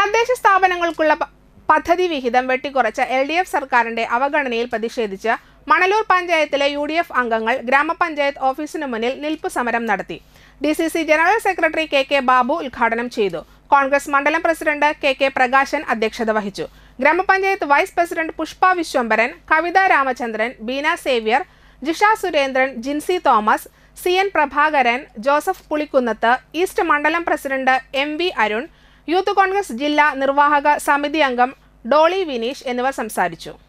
തദ്ദേശ സ്ഥാപനങ്ങൾക്കുള്ള പ- പദ്ധതി വിഹിതം വെട്ടിക്കുറച്ച എൽ ഡി എഫ് സർക്കാരിന്റെ അവഗണനയിൽ പ്രതിഷേധിച്ച് മണലൂർ പഞ്ചായത്തിലെ യു ഡി എഫ് അംഗങ്ങൾ ഗ്രാമപഞ്ചായത്ത് ഓഫീസിനു മുന്നിൽ നിൽപ്പ് സമരം നടത്തി D C C general secretary K K Babu ഉദ്ഘാടനം ചെയ്തു കോൺഗ്രസ് മണ്ഡലം പ്രസിഡന്റ് കെ കെ പ്രകാശൻ അധ്യക്ഷത വഹിച്ചു ഗ്രാമപഞ്ചായത്ത് vice president Pushpa Viswambharan Kavitha Ramachandran Beena Xavier Jisha Surendran Jincy Thomas C N Prabhakaran Joseph Pulikkunnath east മണ്ഡലം president M V Arun youth Congress ജില്ലാ നിർവാഹക സമിതി അംഗം ഡോളി വിനീഷ് എന്നിവർ സംസാരിച്ചു